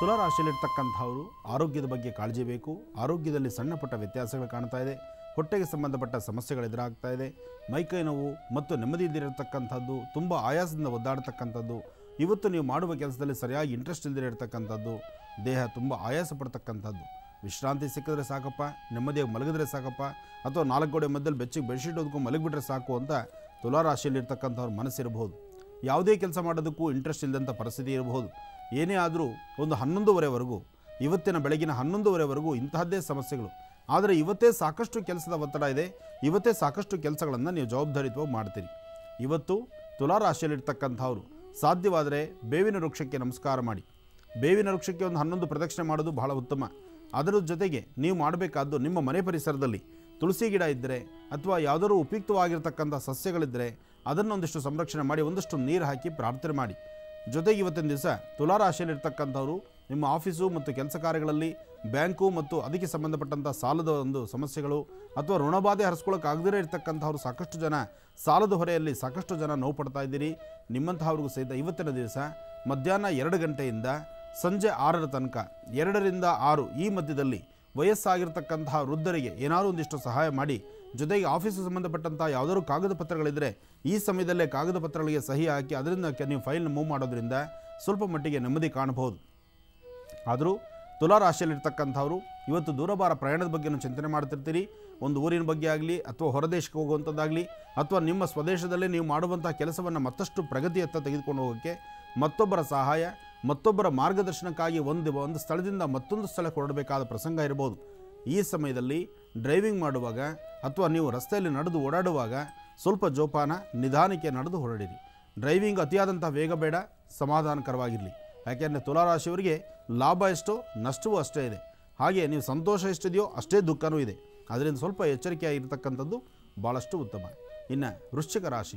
ತುಲಾ ರಾಶಿಯಲ್ಲಿರ್ತಕ್ಕಂಥವರು ಆರೋಗ್ಯದ ಬಗ್ಗೆ ಕಾಳಜಿ ಬೇಕು ಆರೋಗ್ಯದಲ್ಲಿ ಸಣ್ಣ ಪುಟ್ಟ ವ್ಯತ್ಯಾಸಗಳು ಕಾಣ್ತಾ ಇದೆ ಹೊಟ್ಟೆಗೆ ಸಂಬಂಧಪಟ್ಟ ಸಮಸ್ಯೆಗಳು ಎದುರಾಗ್ತಾ ಇದೆ ಮೈಕೈ ನೋವು ಮತ್ತು ನೆಮ್ಮದಿ ಇಲ್ದಿರತಕ್ಕಂಥದ್ದು ತುಂಬ ಆಯಾಸದಿಂದ ಒದ್ದಾಡ್ತಕ್ಕಂಥದ್ದು ಇವತ್ತು ನೀವು ಮಾಡುವ ಕೆಲಸದಲ್ಲಿ ಸರಿಯಾಗಿ ಇಂಟ್ರೆಸ್ಟ್ ಇಲ್ಲದೆ ಇರತಕ್ಕಂಥದ್ದು ದೇಹ ತುಂಬ ಆಯಾಸ ಪಡ್ತಕ್ಕಂಥದ್ದು ವಿಶ್ರಾಂತಿ ಸಿಕ್ಕಿದ್ರೆ ಸಾಕಪ್ಪ ನೆಮ್ಮದಿಯಾಗಿ ಮಲಗಿದ್ರೆ ಸಾಕಪ್ಪ ಅಥವಾ ನಾಲ್ಕು ಗೋಡೆ ಮಧ್ಯದಲ್ಲಿ ಬೆಚ್ಚಿಗೆ ಬೆಡ್ಶೀಟ್ ಹೊದ್ಕೊಂಡು ಮಲಗಿಬಿಟ್ರೆ ಸಾಕು ಅಂತ ತುಲಾ ರಾಶಿಯಲ್ಲಿರ್ತಕ್ಕಂಥವ್ರ ಮನಸ್ಸಿರಬಹುದು ಯಾವುದೇ ಕೆಲಸ ಮಾಡೋದಕ್ಕೂ ಇಂಟ್ರೆಸ್ಟ್ ಇಲ್ಲದಂಥ ಪರಿಸ್ಥಿತಿ ಇರಬಹುದು ಏನೇ ಆದರೂ ಒಂದು ಹನ್ನೊಂದುವರೆವರೆಗೂ ಇವತ್ತಿನ ಬೆಳಗಿನ ಹನ್ನೊಂದುವರೆವರೆಗೂ ಇಂತಹದ್ದೇ ಸಮಸ್ಯೆಗಳು ಆದರೆ ಇವತ್ತೇ ಸಾಕಷ್ಟು ಕೆಲಸದ ಒತ್ತಡ ಇದೆ ಇವತ್ತೇ ಸಾಕಷ್ಟು ಕೆಲಸಗಳನ್ನು ನೀವು ಜವಾಬ್ದಾರಿತ್ವವಾಗಿ ಮಾಡ್ತೀರಿ ಇವತ್ತು ತುಲಾ ರಾಶಿಯಲ್ಲಿರ್ತಕ್ಕಂಥವ್ರು ಸಾಧ್ಯವಾದರೆ ಬೇವಿನ ವೃಕ್ಷಕ್ಕೆ ನಮಸ್ಕಾರ ಮಾಡಿ ಬೇವಿನ ವೃಕ್ಷಕ್ಕೆ ಒಂದು ಹನ್ನೊಂದು ಪ್ರದಕ್ಷಿಣೆ ಮಾಡೋದು ಬಹಳ ಉತ್ತಮ ಅದರ ಜೊತೆಗೆ ನೀವು ಮಾಡಬೇಕಾದ್ದು ನಿಮ್ಮ ಮನೆ ಪರಿಸರದಲ್ಲಿ ತುಳಸಿ ಗಿಡ ಇದ್ದರೆ ಅಥವಾ ಯಾವುದಾದ್ರೂ ಉಪಯುಕ್ತವಾಗಿರ್ತಕ್ಕಂಥ ಸಸ್ಯಗಳಿದ್ದರೆ ಅದನ್ನೊಂದಿಷ್ಟು ಸಂರಕ್ಷಣೆ ಮಾಡಿ ಒಂದಷ್ಟು ನೀರು ಹಾಕಿ ಪ್ರಾರ್ಥನೆ ಮಾಡಿ ಜೊತೆಗೆ ಇವತ್ತಿನ ದಿವಸ ತುಲಾ ರಾಶಿಯಲ್ಲಿರ್ತಕ್ಕಂಥವ್ರು ನಿಮ್ಮ ಆಫೀಸು ಮತ್ತು ಕೆಲಸ ಕಾರ್ಯಗಳಲ್ಲಿ ಬ್ಯಾಂಕು ಮತ್ತು ಅದಕ್ಕೆ ಸಂಬಂಧಪಟ್ಟಂಥ ಸಾಲದ ಒಂದು ಸಮಸ್ಯೆಗಳು ಅಥವಾ ಋಣಬಾಧೆ ಹರಿಸ್ಕೊಳ್ಳೋಕ್ಕಾಗದೇ ಇರತಕ್ಕಂಥವ್ರು ಸಾಕಷ್ಟು ಜನ ಸಾಲದ ಹೊರೆಯಲ್ಲಿ ಸಾಕಷ್ಟು ಜನ ನೋವು ಪಡ್ತಾ ಇದ್ದೀರಿ ನಿಮ್ಮಂತಹವ್ರಿಗೂ ಸಹಿತ ಇವತ್ತಿನ ದಿವಸ ಮಧ್ಯಾಹ್ನ ಎರಡು ಗಂಟೆಯಿಂದ ಸಂಜೆ ಆರರ ತನಕ ಎರಡರಿಂದ ಆರು ಈ ಮಧ್ಯದಲ್ಲಿ ವಯಸ್ಸಾಗಿರ್ತಕ್ಕಂತಹ ವೃದ್ಧರಿಗೆ ಏನಾದರೂ ಒಂದಿಷ್ಟು ಸಹಾಯ ಮಾಡಿ ಜೊತೆಗೆ ಆಫೀಸಿಗೆ ಸಂಬಂಧಪಟ್ಟಂಥ ಯಾವುದಾದ್ರು ಕಾಗದ ಪತ್ರಗಳಿದ್ದರೆ ಈ ಸಮಯದಲ್ಲೇ ಕಾಗದ ಪತ್ರಗಳಿಗೆ ಸಹಿ ಹಾಕಿ ಅದರಿಂದ ಕೆ- ನೀವು ಫೈಲ್ನ ಮೂವ್ ಮಾಡೋದ್ರಿಂದ ಸ್ವಲ್ಪ ಮಟ್ಟಿಗೆ ನೆಮ್ಮದಿ ಕಾಣಬಹುದು ಆದರೂ ತುಲಾ ರಾಶಿಯಲ್ಲಿರ್ತಕ್ಕಂಥವ್ರು ಇವತ್ತು ದೂರಭಾರ ಪ್ರಯಾಣದ ಬಗ್ಗೆನೂ ಚಿಂತನೆ ಮಾಡ್ತಿರ್ತೀರಿ ಒಂದು ಊರಿನ ಬಗ್ಗೆ ಆಗಲಿ ಅಥವಾ ಹೊರದೇಶಕ್ಕೆ ಹೋಗುವಂಥದ್ದಾಗಲಿ ಅಥವಾ ನಿಮ್ಮ ಸ್ವದೇಶದಲ್ಲೇ ನೀವು ಮಾಡುವಂಥ ಕೆಲಸವನ್ನು ಮತ್ತಷ್ಟು ಪ್ರಗತಿಯತ್ತ ತೆಗೆದುಕೊಂಡು ಹೋಗೋಕ್ಕೆ ಮತ್ತೊಬ್ಬರ ಸಹಾಯ ಮತ್ತೊಬ್ಬರ ಮಾರ್ಗದರ್ಶನಕ್ಕಾಗಿ ಒಂದು ಒಂದು ಸ್ಥಳದಿಂದ ಮತ್ತೊಂದು ಸ್ಥಳಕ್ಕೆ ಹೊರಡಬೇಕಾದ ಪ್ರಸಂಗ ಇರ್ಬೋದು ಈ ಸಮಯದಲ್ಲಿ ಡ್ರೈವಿಂಗ್ ಮಾಡುವಾಗ ಅಥವಾ ನೀವು ರಸ್ತೆಯಲ್ಲಿ ನಡೆದು ಓಡಾಡುವಾಗ ಸ್ವಲ್ಪ ಜೋಪಾನ ನಿಧಾನಕ್ಕೆ ನಡೆದು ಹೊರಡಿರಿ ಡ್ರೈವಿಂಗ್ ಅತಿಯಾದಂಥ ವೇಗ ಬೇಡ ಸಮಾಧಾನಕರವಾಗಿರಲಿ ಯಾಕೆಂದರೆ ತುಲಾರಾಶಿಯವರಿಗೆ ಲಾಭ ಎಷ್ಟೋ ನಷ್ಟವೂ ಅಷ್ಟೇ ಇದೆ ಹಾಗೆ ನೀವು ಸಂತೋಷ ಎಷ್ಟಿದೆಯೋ ಅಷ್ಟೇ ದುಃಖನೂ ಇದೆ ಅದರಿಂದ ಸ್ವಲ್ಪ ಎಚ್ಚರಿಕೆಯಾಗಿರ್ತಕ್ಕಂಥದ್ದು ಭಾಳಷ್ಟು ಉತ್ತಮ ಇನ್ನು ವೃಶ್ಚಿಕ ರಾಶಿ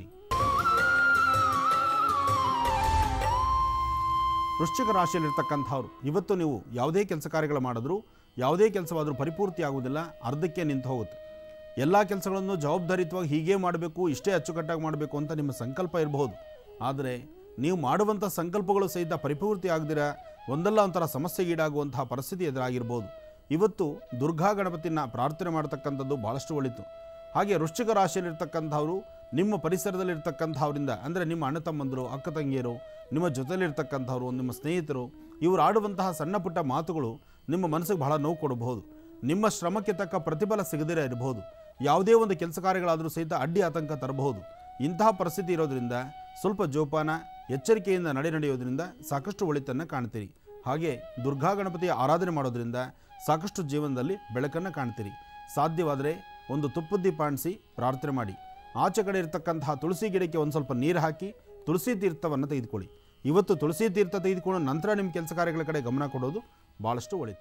ವೃಶ್ಚಿಕ ರಾಶಿಯಲ್ಲಿರ್ತಕ್ಕಂಥವ್ರು ಇವತ್ತು ನೀವು ಯಾವುದೇ ಕೆಲಸ ಕಾರ್ಯಗಳು ಮಾಡಿದ್ರೂ ಯಾವುದೇ ಕೆಲಸವಾದರೂ ಪರಿಪೂರ್ತಿ ಆಗುವುದಿಲ್ಲ ಅರ್ಧಕ್ಕೆ ನಿಂತು ಹೋಗುತ್ತೆ ಎಲ್ಲ ಕೆಲಸಗಳನ್ನು ಜವಾಬ್ದಾರಿತ್ವವಾಗಿ ಹೀಗೆ ಮಾಡಬೇಕು ಇಷ್ಟೇ ಅಚ್ಚುಕಟ್ಟಾಗಿ ಮಾಡಬೇಕು ಅಂತ ನಿಮ್ಮ ಸಂಕಲ್ಪ ಇರಬಹುದು ಆದರೆ ನೀವು ಮಾಡುವಂಥ ಸಂಕಲ್ಪಗಳು ಸಹಿತ ಪರಿಪೂರ್ತಿ ಆಗದಿರ ಒಂದಲ್ಲ ಒಂಥರ ಸಮಸ್ಯೆಗೀಡಾಗುವಂತಹ ಪರಿಸ್ಥಿತಿ ಎದುರಾಗಿರ್ಬೋದು ಇವತ್ತು ದುರ್ಗಾ ಗಣಪತಿನ ಪ್ರಾರ್ಥನೆ ಮಾಡ್ತಕ್ಕಂಥದ್ದು ಭಾಳಷ್ಟು ಒಳಿತು ಹಾಗೆ ವೃಶ್ಚಿಕ ರಾಶಿಯಲ್ಲಿರ್ತಕ್ಕಂಥವ್ರು ನಿಮ್ಮ ಪರಿಸರದಲ್ಲಿರ್ತಕ್ಕಂಥವ್ರಿಂದ ಅಂದರೆ ನಿಮ್ಮ ಅಣ್ಣ ತಮ್ಮಂದರು ಅಕ್ಕ ತಂಗಿಯರು ನಿಮ್ಮ ಜೊತೆಲಿರ್ತಕ್ಕಂಥವ್ರು ನಿಮ್ಮ ಸ್ನೇಹಿತರು ಇವರು ಆಡುವಂತಹ ಸಣ್ಣ ಪುಟ್ಟ ಮಾತುಗಳು ನಿಮ್ಮ ಮನಸ್ಸಿಗೆ ಬಹಳ ನೋವು ಕೊಡಬಹುದು ನಿಮ್ಮ ಶ್ರಮಕ್ಕೆ ತಕ್ಕ ಪ್ರತಿಫಲ ಸಿಗದಿರ ಇರಬಹುದು ಯಾವುದೇ ಒಂದು ಕೆಲಸ ಕಾರ್ಯಗಳಾದರೂ ಸಹಿತ ಅಡ್ಡಿ ಆತಂಕ ತರಬಹುದು ಇಂತಹ ಪರಿಸ್ಥಿತಿ ಇರೋದ್ರಿಂದ ಸ್ವಲ್ಪ ಜೋಪಾನ ಎಚ್ಚರಿಕೆಯಿಂದ ನಡೆ ನಡೆಯೋದ್ರಿಂದ ಸಾಕಷ್ಟು ಒಳಿತನ್ನು ಕಾಣ್ತೀರಿ ಹಾಗೆ ದುರ್ಗಾ ಗಣಪತಿಯ ಆರಾಧನೆ ಮಾಡೋದ್ರಿಂದ ಸಾಕಷ್ಟು ಜೀವನದಲ್ಲಿ ಬೆಳಕನ್ನು ಕಾಣ್ತೀರಿ ಸಾಧ್ಯವಾದರೆ ಒಂದು ತುಪ್ಪದ ದೀಪ ಅಂಟಿಸಿ ಪ್ರಾರ್ಥನೆ ಮಾಡಿ ಆಚೆ ಕಡೆ ಇರತಕ್ಕಂತಹ ತುಳಸಿ ಗಿಡಕ್ಕೆ ಒಂದು ಸ್ವಲ್ಪ ನೀರು ಹಾಕಿ ತುಳಸಿ ತೀರ್ಥವನ್ನು ತೆಗೆದುಕೊಳ್ಳಿ ಇವತ್ತು ತುಳಸಿ ತೀರ್ಥ ತೆಗೆದುಕೊಂಡು ನಂತರ ನಿಮ್ಮ ಕೆಲಸ ಕಾರ್ಯಗಳ ಕಡೆ ಗಮನ ಕೊಡೋದು ಭಾಳಷ್ಟು ಒಳಿತು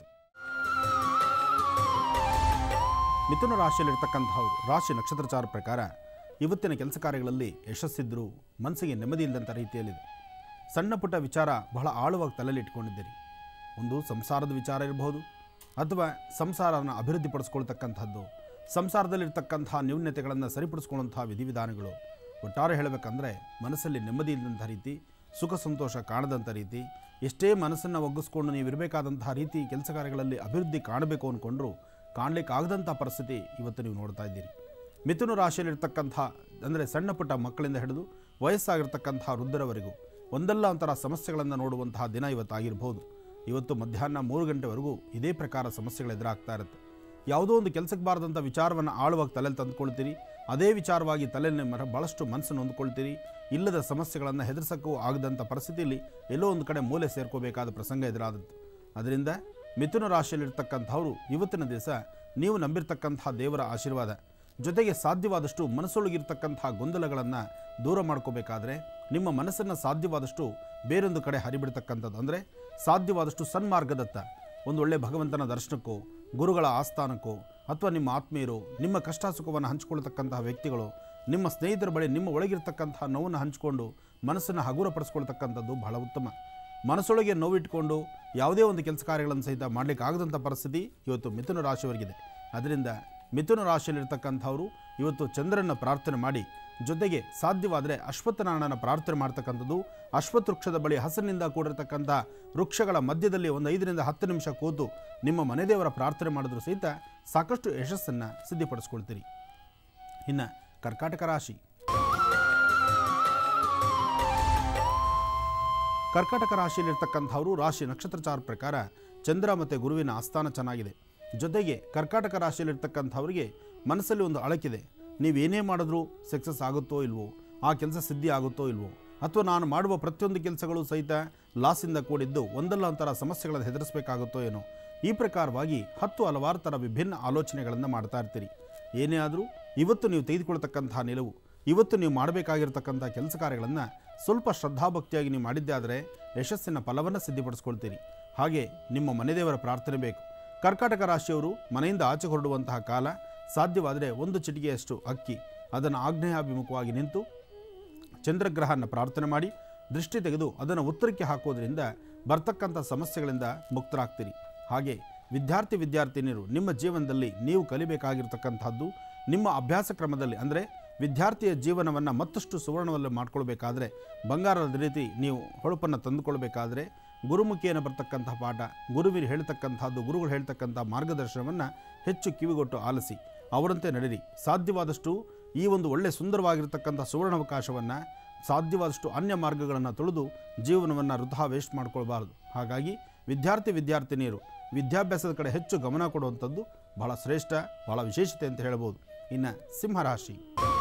ಮಿಥುನ ರಾಶಿಯಲ್ಲಿರ್ತಕ್ಕಂಥವ್ರು ರಾಶಿ ನಕ್ಷತ್ರಚಾರ ಪ್ರಕಾರ ಇವತ್ತಿನ ಕೆಲಸ ಕಾರ್ಯಗಳಲ್ಲಿ ಯಶಸ್ಸಿದ್ದರೂ ಮನಸ್ಸಿಗೆ ನೆಮ್ಮದಿ ಇಲ್ಲದಂಥ ರೀತಿಯಲ್ಲಿದೆ ಸಣ್ಣ ಪುಟ್ಟ ವಿಚಾರ ಬಹಳ ಆಳವಾಗಿ ತಲೆಯಲ್ಲಿ ಇಟ್ಕೊಂಡಿದ್ದೀರಿ ಒಂದು ಸಂಸಾರದ ವಿಚಾರ ಇರಬಹುದು ಅಥವಾ ಸಂಸಾರನ ಅಭಿವೃದ್ಧಿಪಡಿಸ್ಕೊಳ್ತಕ್ಕಂಥದ್ದು ಸಂಸಾರದಲ್ಲಿರ್ತಕ್ಕಂತಹ ನ್ಯೂನ್ಯತೆಗಳನ್ನು ಸರಿಪಡಿಸ್ಕೊಳ್ಳುವಂತಹ ವಿಧಿವಿಧಾನಗಳು ಒಟ್ಟಾರೆ ಹೇಳಬೇಕಂದ್ರೆ ಮನಸ್ಸಲ್ಲಿ ನೆಮ್ಮದಿ ಇಲ್ಲದಂಥ ರೀತಿ ಸುಖ ಸಂತೋಷ ಕಾಣದಂಥ ರೀತಿ ಎಷ್ಟೇ ಮನಸ್ಸನ್ನು ಒಗ್ಗಿಸ್ಕೊಂಡು ನೀವು ಇರಬೇಕಾದಂತಹ ರೀತಿ ಕೆಲಸ ಕಾರ್ಯಗಳಲ್ಲಿ ಅಭಿವೃದ್ಧಿ ಕಾಣಬೇಕು ಅಂದ್ಕೊಂಡ್ರೂ ಕಾಣಲಿಕ್ಕಾಗದಂಥ ಪರಿಸ್ಥಿತಿ ಇವತ್ತು ನೀವು ನೋಡ್ತಾ ಇದ್ದೀರಿ ಮಿಥುನ ರಾಶಿಯಲ್ಲಿರ್ತಕ್ಕಂಥ ಅಂದರೆ ಸಣ್ಣ ಪುಟ್ಟ ಮಕ್ಕಳಿಂದ ಹಿಡಿದು ವಯಸ್ಸಾಗಿರ್ತಕ್ಕಂಥ ವೃದ್ಧರವರೆಗೂ ಒಂದಲ್ಲ ಒಂಥರ ಸಮಸ್ಯೆಗಳನ್ನು ನೋಡುವಂತಹ ದಿನ ಇವತ್ತಾಗಿರ್ಬೋದು ಇವತ್ತು ಮಧ್ಯಾಹ್ನ ಮೂರು ಗಂಟೆವರೆಗೂ ಇದೇ ಪ್ರಕಾರ ಸಮಸ್ಯೆಗಳು ಎದುರಾಗ್ತಾ ಇರುತ್ತೆ ಯಾವುದೋ ಒಂದು ಕೆಲಸಕ್ಕೆ ಬಾರದಂಥ ವಿಚಾರವನ್ನು ಆಳವಾಗಿ ತಲೆಯಲ್ಲಿ ತಂದುಕೊಳ್ತೀರಿ ಅದೇ ವಿಚಾರವಾಗಿ ತಲೆಯಲ್ಲಿ ಮರ ಭಾಳಷ್ಟು ಮನಸ್ಸನ್ನು ಹೊಂದ್ಕೊಳ್ತೀರಿ ಇಲ್ಲದ ಸಮಸ್ಯೆಗಳನ್ನು ಹೆದರ್ಸಕ್ಕೂ ಆಗದಂಥ ಪರಿಸ್ಥಿತಿಯಲ್ಲಿ ಎಲ್ಲೋ ಒಂದು ಕಡೆ ಮೂಲೆ ಸೇರ್ಕೋಬೇಕಾದ ಪ್ರಸಂಗ ಎದುರಾದದ್ದು ಅದರಿಂದ ಮಿಥುನ ರಾಶಿಯಲ್ಲಿರ್ತಕ್ಕಂಥವ್ರು ಇವತ್ತಿನ ದಿವಸ ನೀವು ನಂಬಿರ್ತಕ್ಕಂಥ ದೇವರ ಆಶೀರ್ವಾದ ಜೊತೆಗೆ ಸಾಧ್ಯವಾದಷ್ಟು ಮನಸ್ಸೊಳಗಿರ್ತಕ್ಕಂಥ ಗೊಂದಲಗಳನ್ನು ದೂರ ಮಾಡ್ಕೋಬೇಕಾದ್ರೆ ನಿಮ್ಮ ಮನಸ್ಸನ್ನು ಸಾಧ್ಯವಾದಷ್ಟು ಬೇರೊಂದು ಕಡೆ ಹರಿಬಿಡ್ತಕ್ಕಂಥದ್ದು ಅಂದರೆ ಸಾಧ್ಯವಾದಷ್ಟು ಸನ್ಮಾರ್ಗದತ್ತ ಒಂದು ಒಳ್ಳೆಯ ಭಗವಂತನ ದರ್ಶನಕ್ಕೋ ಗುರುಗಳ ಆಸ್ಥಾನಕ್ಕೋ ಅಥವಾ ನಿಮ್ಮ ಆತ್ಮೀಯರು ನಿಮ್ಮ ಕಷ್ಟ ಸುಖವನ್ನು ಹಂಚಿಕೊಳ್ತಕ್ಕಂತಹ ವ್ಯಕ್ತಿಗಳು ನಿಮ್ಮ ಸ್ನೇಹಿತರ ಬಳಿ ನಿಮ್ಮ ಒಳಗಿರ್ತಕ್ಕಂತಹ ನೋವನ್ನು ಹಂಚಿಕೊಂಡು ಮನಸ್ಸನ್ನು ಹಗುರಪಡಿಸ್ಕೊಳ್ತಕ್ಕಂಥದ್ದು ಬಹಳ ಉತ್ತಮ ಮನಸ್ಸೊಳಗೆ ನೋವಿಟ್ಕೊಂಡು ಯಾವುದೇ ಒಂದು ಕೆಲಸ ಕಾರ್ಯಗಳನ್ನು ಸಹಿತ ಮಾಡಲಿಕ್ಕೆ ಆಗದಂಥ ಪರಿಸ್ಥಿತಿ ಇವತ್ತು ಮಿಥುನ ರಾಶಿಯವರಿಗಿದೆ ಅದರಿಂದ ಮಿಥುನ ರಾಶಿಯಲ್ಲಿರ್ತಕ್ಕಂಥವ್ರು ಇವತ್ತು ಚಂದ್ರನ ಪ್ರಾರ್ಥನೆ ಮಾಡಿ ಜೊತೆಗೆ ಸಾಧ್ಯವಾದರೆ ಅಶ್ವತ್ಥನಾರಾಯಣನ ಪ್ರಾರ್ಥನೆ ಮಾಡ್ತಕ್ಕಂಥದ್ದು ಅಶ್ವತ್ಥ ವೃಕ್ಷದ ಬಳಿ ಹಸನಿಂದ ಕೂಡಿರ್ತಕ್ಕಂಥ ವೃಕ್ಷಗಳ ಮಧ್ಯದಲ್ಲಿ ಒಂದು ಐದರಿಂದ ಹತ್ತು ನಿಮಿಷ ಕೂತು ನಿಮ್ಮ ಮನೆದೇವರ ಪ್ರಾರ್ಥನೆ ಮಾಡಿದ್ರು ಸಹಿತ ಸಾಕಷ್ಟು ಯಶಸ್ಸನ್ನು ಸಿದ್ಧಿಪಡಿಸ್ಕೊಳ್ತೀರಿ ಇನ್ನು ಕರ್ಕಾಟಕ ರಾಶಿ ಕರ್ಕಾಟಕ ರಾಶಿಯಲ್ಲಿರ್ತಕ್ಕಂಥವರು ರಾಶಿ ನಕ್ಷತ್ರಚಾರ ಪ್ರಕಾರ ಚಂದ್ರ ಮತ್ತು ಗುರುವಿನ ಆಸ್ಥಾನ ಚೆನ್ನಾಗಿದೆ ಜೊತೆಗೆ ಕರ್ಕಾಟಕ ರಾಶಿಯಲ್ಲಿರ್ತಕ್ಕಂಥವ್ರಿಗೆ ಮನಸ್ಸಲ್ಲಿ ಒಂದು ಅಳಕಿದೆ ನೀವೇನೇ ಮಾಡಿದ್ರೂ ಸಕ್ಸಸ್ ಆಗುತ್ತೋ ಇಲ್ವೋ ಆ ಕೆಲಸ ಸಿದ್ಧಿ ಆಗುತ್ತೋ ಇಲ್ವೋ ಅಥವಾ ನಾನು ಮಾಡುವ ಪ್ರತಿಯೊಂದು ಕೆಲಸಗಳು ಸಹಿತ ಲಾಸಿಂದ ಕೂಡಿದ್ದು ಒಂದಲ್ಲ ಒಂಥರ ಸಮಸ್ಯೆಗಳನ್ನು ಹೆದರಿಸಬೇಕಾಗುತ್ತೋ ಏನೋ ಈ ಪ್ರಕಾರವಾಗಿ ಹತ್ತು ಹಲವಾರು ಥರ ವಿಭಿನ್ನ ಆಲೋಚನೆಗಳನ್ನು ಮಾಡ್ತಾ ಇರ್ತೀರಿ ಏನೇ ಆದರೂ ಇವತ್ತು ನೀವು ತೆಗೆದುಕೊಳ್ತಕ್ಕಂತಹ ನಿಲುವು ಇವತ್ತು ನೀವು ಮಾಡಬೇಕಾಗಿರ್ತಕ್ಕಂಥ ಕೆಲಸ ಕಾರ್ಯಗಳನ್ನು ಸ್ವಲ್ಪ ಶ್ರದ್ಧಾಭಕ್ತಿಯಾಗಿ ನೀವು ಮಾಡಿದ್ದೇ ಆದರೆ ಯಶಸ್ಸಿನ ಫಲವನ್ನು ಸಿದ್ಧಿಪಡಿಸ್ಕೊಳ್ತೀರಿ ಹಾಗೆ ನಿಮ್ಮ ಮನೆದೇವರ ಪ್ರಾರ್ಥನೆ ಬೇಕು ಕರ್ಕಾಟಕ ರಾಶಿಯವರು ಮನೆಯಿಂದ ಆಚೆ ಹೊರಡುವಂತಹ ಕಾಲ ಸಾಧ್ಯವಾದರೆ ಒಂದು ಚಿಟಿಕೆಯಷ್ಟು ಅಕ್ಕಿ ಅದನ್ನು ಆಗ್ನೇಯಾಭಿಮುಖವಾಗಿ ನಿಂತು ಚಂದ್ರಗ್ರಹನ ಪ್ರಾರ್ಥನೆ ಮಾಡಿ ದೃಷ್ಟಿ ತೆಗೆದು ಅದನ್ನು ಉತ್ತರಕ್ಕೆ ಹಾಕೋದ್ರಿಂದ ಬರ್ತಕ್ಕಂಥ ಸಮಸ್ಯೆಗಳಿಂದ ಮುಕ್ತರಾಗ್ತೀರಿ ಹಾಗೆ ವಿದ್ಯಾರ್ಥಿ ವಿದ್ಯಾರ್ಥಿನಿಯರು ನಿಮ್ಮ ಜೀವನದಲ್ಲಿ ನೀವು ಕಲಿಬೇಕಾಗಿರ್ತಕ್ಕಂಥದ್ದು ನಿಮ್ಮ ಅಭ್ಯಾಸ ಕ್ರಮದಲ್ಲಿ ಅಂದರೆ ವಿದ್ಯಾರ್ಥಿಯ ಜೀವನವನ್ನು ಮತ್ತಷ್ಟು ಸುವರ್ಣವಲ್ಲ ಮಾಡ್ಕೊಳ್ಬೇಕಾದ್ರೆ ಬಂಗಾರದ ರೀತಿ ನೀವು ಹೊಳಪನ್ನು ತಂದುಕೊಳ್ಬೇಕಾದ್ರೆ ಗುರುಮುಖಿಯನ್ನು ಬರ್ತಕ್ಕಂಥ ಪಾಠ ಗುರುವಿರು ಹೇಳ್ತಕ್ಕಂಥದ್ದು ಗುರುಗಳು ಹೇಳ್ತಕ್ಕಂಥ ಮಾರ್ಗದರ್ಶನವನ್ನು ಹೆಚ್ಚು ಕಿವಿಗೊಟ್ಟು ಆಲಿಸಿ ಅವರಂತೆ ನಡೀರಿ ಸಾಧ್ಯವಾದಷ್ಟು ಈ ಒಂದು ಒಳ್ಳೆ ಸುಂದರವಾಗಿರ್ತಕ್ಕಂಥ ಸುವರ್ಣಾವಕಾಶವನ್ನು ಸಾಧ್ಯವಾದಷ್ಟು ಅನ್ಯ ಮಾರ್ಗಗಳನ್ನು ತುಳಿದು ಜೀವನವನ್ನು ವೃಥಾ ವೇಸ್ಟ್ ಮಾಡ್ಕೊಳ್ಬಾರ್ದು ಹಾಗಾಗಿ ವಿದ್ಯಾರ್ಥಿ ವಿದ್ಯಾರ್ಥಿನಿಯರು ವಿದ್ಯಾಭ್ಯಾಸದ ಕಡೆ ಹೆಚ್ಚು ಗಮನ ಕೊಡುವಂಥದ್ದು ಬಹಳ ಶ್ರೇಷ್ಠ ಬಹಳ ವಿಶೇಷತೆ ಅಂತ ಹೇಳ್ಬೋದು ಇನ್ನು ಸಿಂಹರಾಶಿ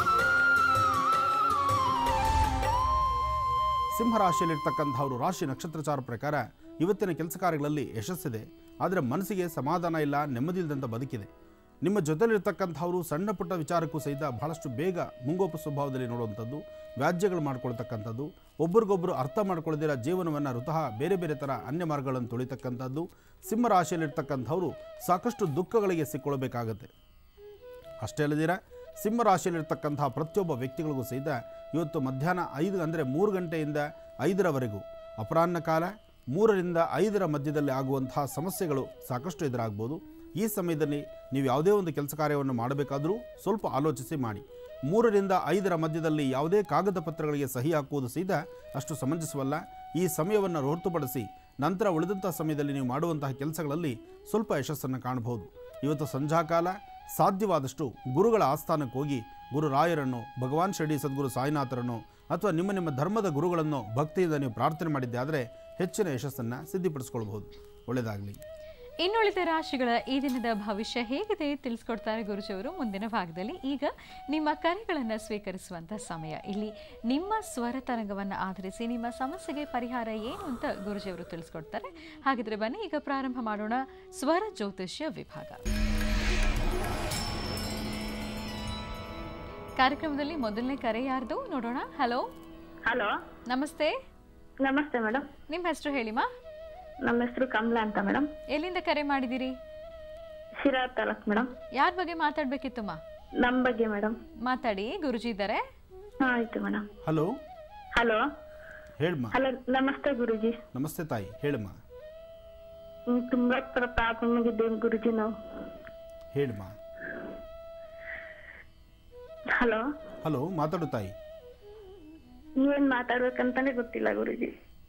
ಸಿಂಹರಾಶಿಯಲ್ಲಿರ್ತಕ್ಕಂಥವರು ರಾಶಿ ನಕ್ಷತ್ರಚಾರ ಪ್ರಕಾರ ಇವತ್ತಿನ ಕೆಲಸ ಕಾರ್ಯಗಳಲ್ಲಿ ಯಶಸ್ಸಿದೆ ಆದರೆ ಮನಸ್ಸಿಗೆ ಸಮಾಧಾನ ಇಲ್ಲ ನೆಮ್ಮದಿ ಇಲ್ಲದಂಥ ಬದುಕಿದೆ ನಿಮ್ಮ ಜೊತೆಲಿರ್ತಕ್ಕಂಥವರು ಸಣ್ಣ ಪುಟ್ಟ ವಿಚಾರಕ್ಕೂ ಸಹಿತ ಬಹಳಷ್ಟು ಬೇಗ ಮುಂಗೋಪ ಸ್ವಭಾವದಲ್ಲಿ ನೋಡುವಂಥದ್ದು ವ್ಯಾಜ್ಯಗಳು ಮಾಡ್ಕೊಳ್ತಕ್ಕಂಥದ್ದು ಒಬ್ರಿಗೊಬ್ಬರು ಅರ್ಥ ಮಾಡ್ಕೊಳ್ಳದಿರ ಜೀವನವನ್ನು ವೃತಃ ಬೇರೆ ಬೇರೆ ಥರ ಅನ್ಯ ಮಾರ್ಗಗಳನ್ನು ತುಳಿತಕ್ಕಂಥದ್ದು ಸಿಂಹರಾಶಿಯಲ್ಲಿರ್ತಕ್ಕಂಥವರು ಸಾಕಷ್ಟು ದುಃಖಗಳಿಗೆ ಸಿಕ್ಕೊಳ್ಬೇಕಾಗತ್ತೆ ಅಷ್ಟೇ ಅಲ್ಲದಿರ ಸಿಂಹರಾಶಿಯಲ್ಲಿರ್ತಕ್ಕಂತಹ ಪ್ರತಿಯೊಬ್ಬ ವ್ಯಕ್ತಿಗಳಿಗೂ ಸಹಿತ ಇವತ್ತು ಮಧ್ಯಾಹ್ನ ಐದು ಅಂದರೆ ಮೂರು ಗಂಟೆಯಿಂದ ಐದರವರೆಗೂ ಅಪರಾಹ್ನ ಕಾಲ ಮೂರರಿಂದ ಐದರ ಮಧ್ಯದಲ್ಲಿ ಆಗುವಂತಹ ಸಮಸ್ಯೆಗಳು ಸಾಕಷ್ಟು ಎದುರಾಗ್ಬೋದು ಈ ಸಮಯದಲ್ಲಿ ನೀವು ಯಾವುದೇ ಒಂದು ಕೆಲಸ ಕಾರ್ಯವನ್ನು ಮಾಡಬೇಕಾದರೂ ಸ್ವಲ್ಪ ಆಲೋಚಿಸಿ ಮಾಡಿ ಮೂರರಿಂದ ಐದರ ಮಧ್ಯದಲ್ಲಿ ಯಾವುದೇ ಕಾಗದ ಪತ್ರಗಳಿಗೆ ಸಹಿ ಹಾಕುವುದು ಸಹಿತ ಅಷ್ಟು ಸಮಂಜಸವಲ್ಲ ಈ ಸಮಯವನ್ನು ಹೊರತುಪಡಿಸಿ ನಂತರ ಉಳಿದಂಥ ಸಮಯದಲ್ಲಿ ನೀವು ಮಾಡುವಂತಹ ಕೆಲಸಗಳಲ್ಲಿ ಸ್ವಲ್ಪ ಯಶಸ್ಸನ್ನು ಕಾಣಬಹುದು ಇವತ್ತು ಸಂಧ್ಯಾಕಾಲ ಸಾಧ್ಯವಾದಷ್ಟು ಗುರುಗಳ ಆಸ್ಥಾನಕ್ಕೆ ಹೋಗಿ ಗುರು ರಾಯರನ್ನು ಭಗವಾನ್ ಶಿರಡಿ ಸದ್ಗುರು ಸಾಯಿನಾಥರನ್ನು ಅಥವಾ ನಿಮ್ಮ ನಿಮ್ಮ ಧರ್ಮದ ಗುರುಗಳನ್ನು ಭಕ್ತಿಯಿಂದ ನೀವು ಪ್ರಾರ್ಥನೆ ಮಾಡಿದ್ದೆ ಆದರೆ ಹೆಚ್ಚಿನ ಯಶಸ್ಸನ್ನು ಸಿದ್ಧಿಪಡಿಸ್ಕೊಳ್ಬಹುದು ಒಳ್ಳೆಯದಾಗಲಿ ಇನ್ನುಳಿದ ರಾಶಿಗಳ ಈ ದಿನದ ಭವಿಷ್ಯ ಹೇಗಿದೆ ತಿಳಿಸ್ಕೊಡ್ತಾರೆ ಗುರುಜಿಯವರು ಮುಂದಿನ ಭಾಗದಲ್ಲಿ ಈಗ ನಿಮ್ಮ ಕರೆಗಳನ್ನು ಸ್ವೀಕರಿಸುವಂಥ ಸಮಯ ಇಲ್ಲಿ ನಿಮ್ಮ ಸ್ವರ ತರಂಗವನ್ನು ಆಧರಿಸಿ ನಿಮ್ಮ ಸಮಸ್ಯೆಗೆ ಪರಿಹಾರ ಏನು ಅಂತ ಗುರುಜಿಯವರು ತಿಳಿಸ್ಕೊಡ್ತಾರೆ ಹಾಗಿದ್ರೆ ಬನ್ನಿ ಈಗ ಪ್ರಾರಂಭ ಮಾಡೋಣ ಸ್ವರ ಜ್ಯೋತಿಷ್ಯ ವಿಭಾಗ ಕಾರ್ಯಕ್ರಮದಲ್ಲಿ ಮೊದಲನೇ ಕರೆ ಯಾರ್ದು ನೋಡೋಣ ಹಲೋ ಹಲೋ ನಮಸ್ತೆ ನಮಸ್ತೆ ಮೇಡಮ್ ನಿಮ್ಮ ಹೆಸರು ಹೇಳಿಮಾ ನಮ್ಮ ಹೆಸರು ಕಮಲಾ ಅಂತ ಮೇಡಮ್ ಎಲ್ಲಿಂದ ಕರೆ ಮಾಡಿದ್ದೀರಿ ಶಿರಾ ತಾಲೂಕ್ ಮೇಡಮ್ ಯಾರ ಬಗ್ಗೆ ಮಾತಾಡಬೇಕಿತ್ತಮ್ಮ ನಮ್ಮ ಬಗ್ಗೆ ಮೇಡಮ್ ಮಾತಾಡಿ ಗುರುಜಿ ಇದ್ದಾರೆ ಹಾಂ ಆಯ್ತು ಮೇಡಮ್ ಹಲೋ ಹಲೋ ಹೇಳಮ್ಮ ಹಲೋ ನಮಸ್ತೆ ಗುರುಜಿ ನಮಸ್ತೆ ತಾಯಿ ಹೇಳಮ್ಮ ಹ್ಮ್, ತುಂಬಾ ಪ್ರಾಬ್ಲಮ್ ಆಗಿದ್ದೇವೆ ಗುರುಜಿ ನಾವು ಹೇಳಮ್ಮ ಹಲೋ ಹಲೋ ಮಾತಾಡು ತಾಯಿ ನೀವೇನ್ ಮಾತಾಡ್ಬೇಕಂತಾನೆ ಗೊತ್ತಿಲ್ಲ ಗುರುಜಿ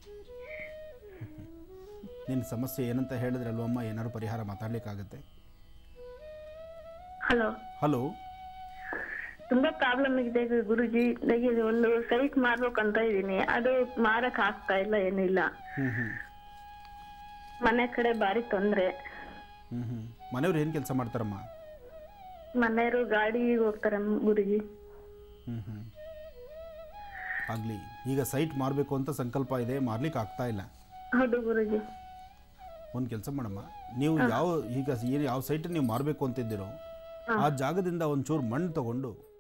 ನಿನ್ನ ಸಮಸ್ಯೆ ಏನಂತ ಹೇಳಿದ್ರೆ ಅಲ್ವಮ್ಮ ಏನಾದ್ರು ಪರಿಹಾರ ಮಾತಾಡಲಿಕ್ಕಾಗತ್ತೆ ಹಲೋ ಹಲೋ ತುಂಬಾ ಪ್ರಾಬ್ಲಮ್ ಇದೆ ಗು- ಗುರುಜಿ ನನಗೆ ಒಂದು ಸೈಟ್ ಮಾರ್ಬೇಕಂತ ಇದೀನಿ ಅದು ಮಾರಕ್ ಆಗ್ತಾ ಇಲ್ಲ ಏನಿಲ್ಲ ಹ್ಞೂ ಹ್ಞೂ ಮನೆ ಕಡೆ ಬಾರಿ ತೊಂದ್ರೆ ಹ್ಞೂ ಹ್ಞೂ ಮನೆಯವ್ರು ಏನು ಕೆಲಸ ಮಾಡ್ತಾರಮ್ಮ ಮನೆಯವರು ಗಾಡಿ ಹೋಗ್ತಾರೆ ಗುರುಜಿ ಹ್ಞೂ ಹ್ಞೂ ಆಗಲಿ ಈಗ ಸೈಟ್ ಮಾರಬೇಕು ಅಂತ ಸಂಕಲ್ಪ ಇದೆ ಮಾರ್ಲಿಕ್ಕೆ ಆಗ್ತಾ ಇಲ್ಲ ಹೌದು ಗುರುಜಿ ಒಂದು ಕೆಲಸ ಮಾಡಮ್ಮ ನೀವು ಯಾವ ಈಗ ಏನು ಯಾವ ಸೈಟನ್ನು ನೀವು ಮಾರಬೇಕು ಅಂತಿದ್ದೀರೋ ಆ ಜಾಗದಿಂದ ಒಂಚೂರು ಮಣ್ಣು ತಗೊಂಡು